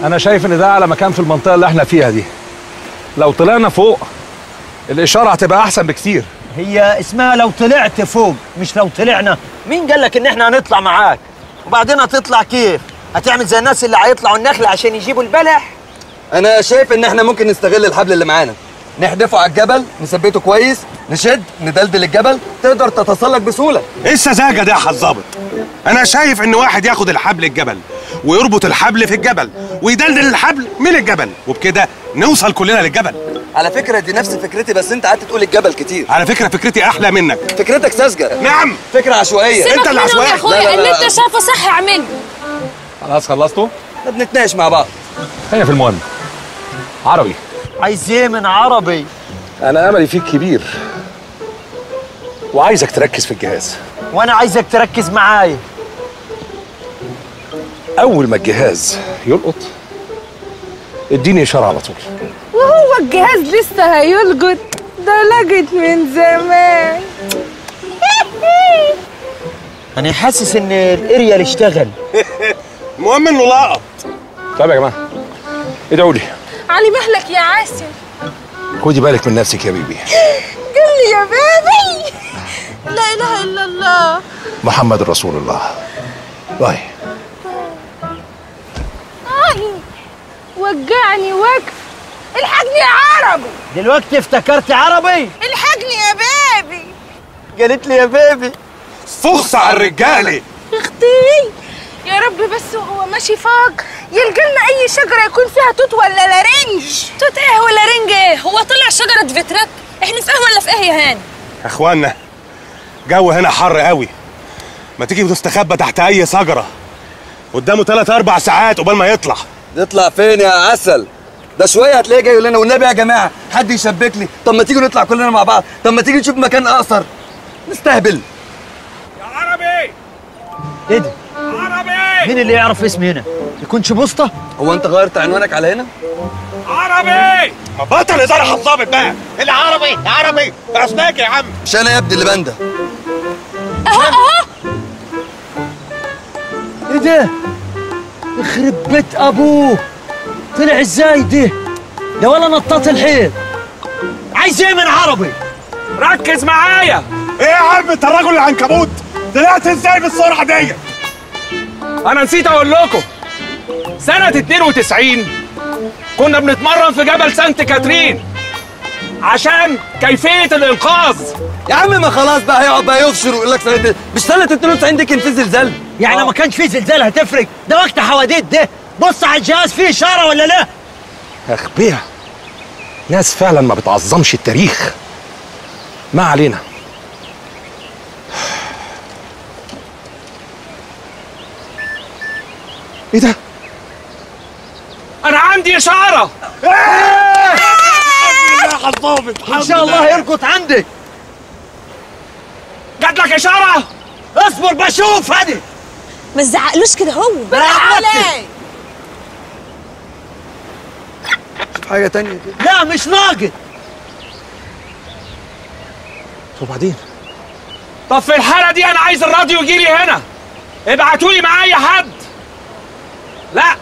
انا شايف ان ده اعلى مكان في المنطقه اللي احنا فيها دي لو طلعنا فوق الاشاره هتبقى احسن بكتير هي اسمها لو طلعت فوق مش لو طلعنا مين قال لك ان احنا هنطلع معاك وبعدين هتطلع كيف هتعمل زي الناس اللي هيطلعوا النخل عشان يجيبوا البلح انا شايف ان احنا ممكن نستغل الحبل اللي معانا نحدفه على الجبل نثبته كويس نشد ندلدل الجبل تقدر تتسلق بسهوله ايه السذاجه دي يا حظابط انا شايف ان واحد ياخد الحبل الجبل ويربط الحبل في الجبل ويدلدل الحبل من الجبل وبكده نوصل كلنا للجبل على فكره دي نفس فكرتي بس انت قعدت تقول الجبل كتير على فكره فكرتي احلى منك فكرتك ساذجه نعم فكره عشوائيه انت سيبك اللي منهم عشوائي. يا اخويا لا، لا، اللي لا. انت شايفه صح اعمله خلاص خلصتوا احنا بنتناقش مع بعض خلينا في المهم عربي عايز ايه من عربي انا املي فيك كبير وعايزك تركز في الجهاز وانا عايزك تركز معايا اول ما الجهاز يلقط اديني اشاره على طول وهو الجهاز لسه هيلقط ده لقط من زمان انا حاسس ان الاريال اشتغل المهم انه لقط طيب يا جماعه ادعوا لي علي مهلك يا عاسم خدي بالك من نفسك يا بيبي قل لي يا بيبي لا اله الا الله محمد رسول الله باي آي وجعني وقف الحقني يا عربي دلوقتي افتكرت عربي الحقني يا بيبي قالت لي يا بيبي فخس على الرجاله اختي يا رب بس وهو ماشي فوق يلقى لنا اي شجره يكون فيها توت ولا لارنج توت ايه ولا رنج ايه هو طلع شجره فيترات احنا في ايه ولا في ايه يا هاني يا اخوانا جو هنا حر قوي ما تيجي تستخبى تحت اي شجره قدامه ثلاث اربع ساعات قبل ما يطلع نطلع فين يا عسل ده شويه هتلاقيه جاي يقول لنا والنبي يا جماعه حد يشبك لي طب ما تيجي نطلع كلنا مع بعض طب ما تيجي نشوف مكان اقصر نستهبل يا عربي ايه ده عربي مين اللي يعرف اسمي هنا يكونش بوسطه هو انت غيرت عنوانك على هنا عربي ما بطل هزار يا حظابط بقى العربي عربي اسمعك يا عم مش انا يا ابني اللي بنده اهو اهو ايه ده يخرب بيت ابوه طلع ازاي ده ده ولا نطاط الحيط عايز ايه من عربي ركز معايا ايه يا عم انت الراجل العنكبوت طلعت ازاي بالسرعه دي انا نسيت اقول لكم سنة 92 كنا بنتمرن في جبل سانت كاترين عشان كيفية الإنقاذ يا عم ما خلاص بقى هيقعد بقى يفشر ويقول لك سنه مش سنه 92 دي كان في زلزال يعني ما كانش فيه زلزال هتفرق ده وقت حواديت ده بص على الجهاز فيه اشاره ولا لا اغبياء ناس فعلا ما بتعظمش التاريخ ما علينا ايه ده أنا عندي إشارة يا حظابط ان شاء الله يرقط عندك جات لك إشارة اصبر بشوف هدي ما تزعقلوش كده هو علي شوف حاجه تانية كده لا مش ناقد وبعدين طب في الحالة دي أنا عايز الراديو يجي لي هنا ابعتولي معايا حد لا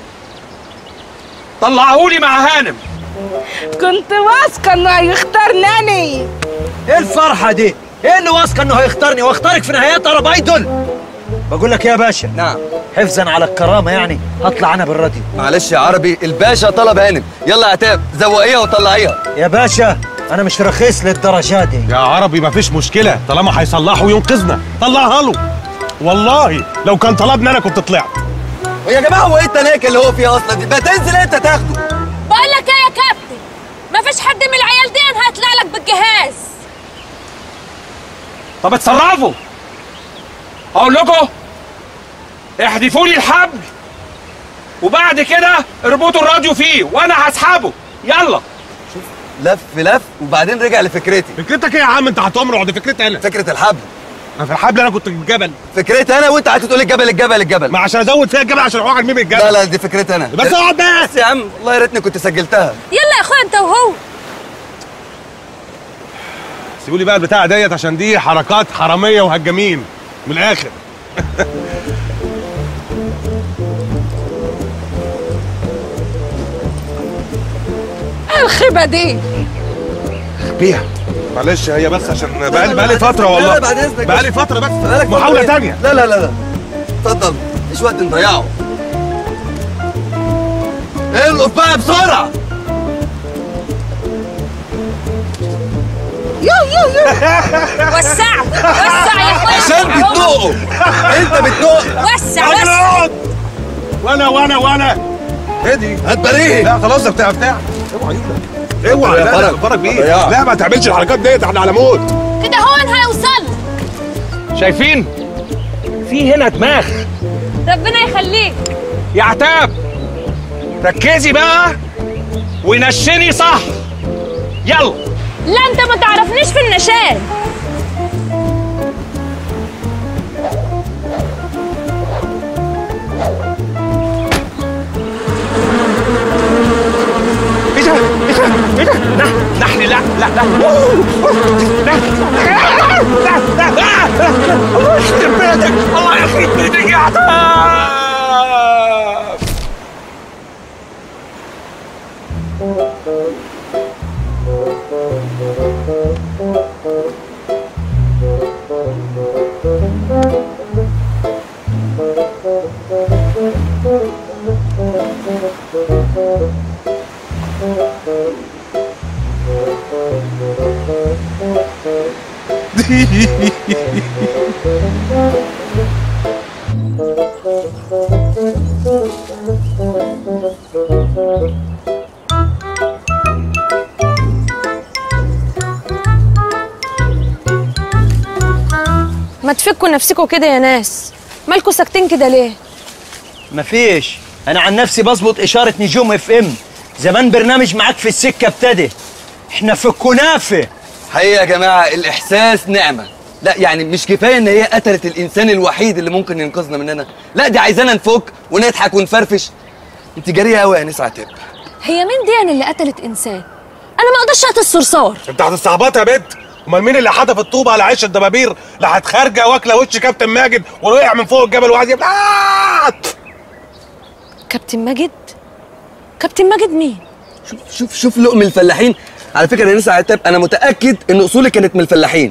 طلعهولي مع هانم كنت واثقه انه هيختارني انا ايه الفرحه دي ايه اللي واثقه انه هيختارني واختارك في نهايات عرب ايدول بقول لك يا باشا نعم حفظا على الكرامه يعني هطلع انا بالراديو معلش يا عربي الباشا طلب هانم يلا يا عتاب زوقيها وطلعيها يا باشا انا مش رخيص للدرجه دي يا عربي مفيش مشكله طالما هيصلحه وينقذنا طلعها له والله لو كان طلبني انا كنت طلعت ويا جماعه هو ايه التناكه اللي هو فيها اصلا دي ما تنزل انت تاخده بقول لك ايه يا كابتن ما فيش حد من العيال دي هيطلع لك بالجهاز طب اتصرفوا اقول لكم احذفوا لي الحبل وبعد كده اربطوا الراديو فيه وانا هسحبه يلا لف لف وبعدين رجع لفكرتي فكرتك ايه يا عم انت هتمرع دي فكرتي انا فكره الحبل انا في الحبل انا كنت في الجبل فكرتي انا وانت قعدت تقول الجبل الجبل الجبل ما عشان ازود فيها الجبل عشان اروح ارميه من الجبل لا لا دي فكرتي انا بس اقعد بقى بس يا عم والله يا ريتني كنت سجلتها يلا يا اخويا انت وهو سيبوا لي بقى البتاعه ديت عشان دي حركات حراميه وهجامين من الاخر ايه الخيبه دي بيها معلش هي بس عشان بقالي بقالي فتره والله لا، لا، بعد إذنك بقالي فتره بس بقالك فترة محاوله إيه؟ تانية لا لا لا لا اتفضل مش وقت نضيعه القف بقى بسرعه يو يو يو وسع وسع يا اخويا عشان بتنقه انت بتنق وسع وسع اقعد وانا وانا وانا هدي هتبريه لا خلاص ده بتاع بتاع اوعى ايدك اوعى يا لا لا فرج. فرج بايه ضياع. لا ما تعملش الحركات ديت احنا على موت كده هون هيوصل شايفين في هنا دماغ ربنا يخليك يا عتاب ركزي بقى ونشني صح يلا لا انت ما تعرفنيش في النشان ايه ده ايه ده ايه ده نح- نحن لا لا لا لا لا لا لا الله يخرب بيتك الله يخرب بيتك يا عتاب ما تفكوا نفسكوا كده يا ناس مالكوا ساكتين كده ليه مفيش انا عن نفسي بظبط اشاره نجوم اف ام زمان برنامج معاك في السكه ابتدى احنا في الكنافه حقيقة يا جماعة الإحساس نعمة لا يعني مش كفاية إن هي قتلت الإنسان الوحيد اللي ممكن ينقذنا مننا لا دي عايزانا نفك ونضحك ونفرفش أنت جريئة أوي يا نسا عتاب هي مين دي يعني اللي قتلت انسان انا ما اقدرش اقتل الصرصار انت هتستعبطها يا بنت امال مين اللي حدف الطوبه على عيش الدبابير راحت خارجه واكله وش كابتن ماجد ووقع من فوق الجبل وقعد يبقى آه! كابتن ماجد كابتن ماجد مين شوف شوف شوف لقم الفلاحين على فكرة يا نسا عتاب أنا متأكد إن أصولي كانت من الفلاحين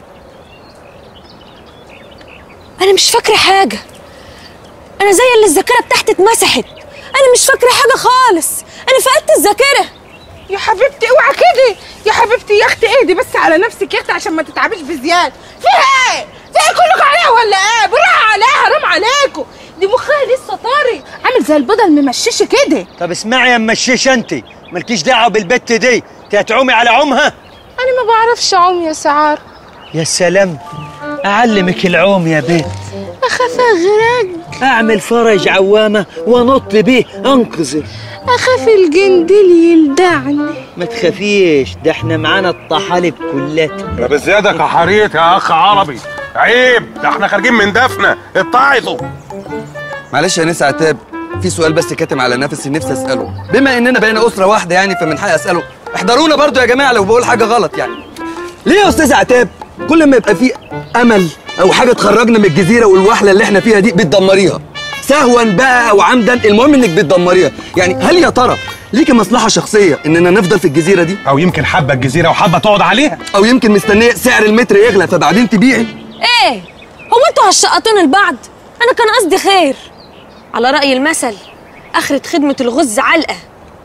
انا مش فاكره حاجه انا زي اللي الذاكره بتاعتي اتمسحت انا مش فاكره حاجه خالص انا فقدت الذاكره يا حبيبتي اوعى كده يا حبيبتي يا اختي اهدي بس على نفسك يا اختي عشان ما تتعبيش بزياده فيها ايه؟ فيها كلكم عليها ولا ايه؟ بالراحه عليها حرام عليكم دي مخها لسه طاري عامل زي البيضه الممششه كده طب اسمعي يا مشيش انت مالكيش دعوه بالبت دي انت هتعومي على عمها انا ما بعرفش اعوم يا سعار يا سلام اعلمك العوم يا بنت اخاف اغرق اعمل فرج عوامه وانط بيه انقذك اخاف الجندل يلدعني ما تخافيش ده احنا معانا الطحالب كلها يا بزيادة كحريت يا اخ عربي عيب ده احنا خارجين من دفنه اتعظوا معلش يا نسا عتاب في سؤال بس كاتم على نفسي نفسي أسأله بما إننا بقينا أسرة واحدة يعني فمن حقي أسأله احضرونا برضو يا جماعة لو بقول حاجة غلط يعني ليه يا أستاذ عتاب كل ما يبقى في أمل أو حاجة تخرجنا من الجزيرة والوحلة اللي احنا فيها دي بتدمريها سهوا بقى أو عمدا المهم إنك بتدمريها يعني هل يا ترى ليكي مصلحة شخصية إننا نفضل في الجزيرة دي او يمكن حابه الجزيره وحابه تقعد عليها أو يمكن مستنية سعر المتر يغلى فبعدين تبيعي ايه هو انتوا هتشقطون البعض انا كان قصدي خير على راي المثل اخرة خدمه الغز علقه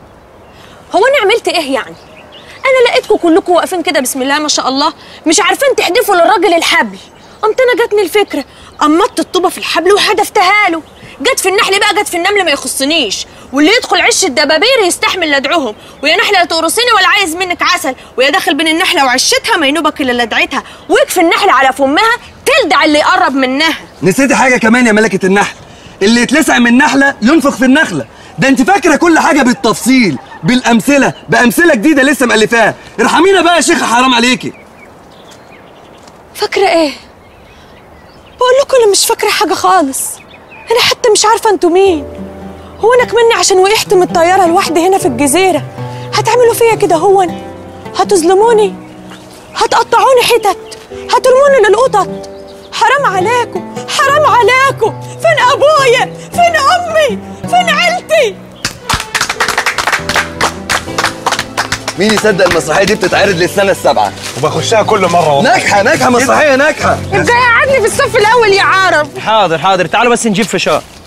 هو انا عملت ايه يعني انا لقيتكم كلكم واقفين كده بسم الله ما شاء الله مش عارفين تحدفوا للراجل الحبل قمت انا جاتني الفكره قمطت الطوبه في الحبل وحدفتها له جت في النحل بقى جت في النمل ما يخصنيش واللي يدخل عش الدبابير يستحمل لدعهم ويا نحله لا تقرصيني ولا عايز منك عسل ويا داخل بين النحله وعشتها ما ينوبك الا لدعتها ويكفي النحله على فمها تلدع اللي يقرب منها نسيتي حاجة كمان يا ملكة النحل اللي يتلسع من نحلة ينفخ في النخلة ده انت فاكرة كل حاجة بالتفصيل بالأمثلة بأمثلة جديدة لسه مألفاها ارحمينا بقى يا شيخة حرام عليكي فاكره ايه بقول لكم انا مش فاكره حاجه خالص انا حتى مش عارفه انتوا مين هو انا كمني عشان وقعت من الطياره لوحدي هنا في الجزيره هتعملوا فيا كده هو هتظلموني هتقطعوني حتت هترموني للقطط حرام عليكم حرام عليكم فين ابويا فين امي فين عيلتي مين يصدق المسرحيه دي بتتعرض للسنه السابعه وبخشها كل مره والله ناجحه ناجحه مسرحيه ناجحه ابقى قعدني في الصف الاول يا عرب حاضر حاضر تعالوا بس نجيب فشار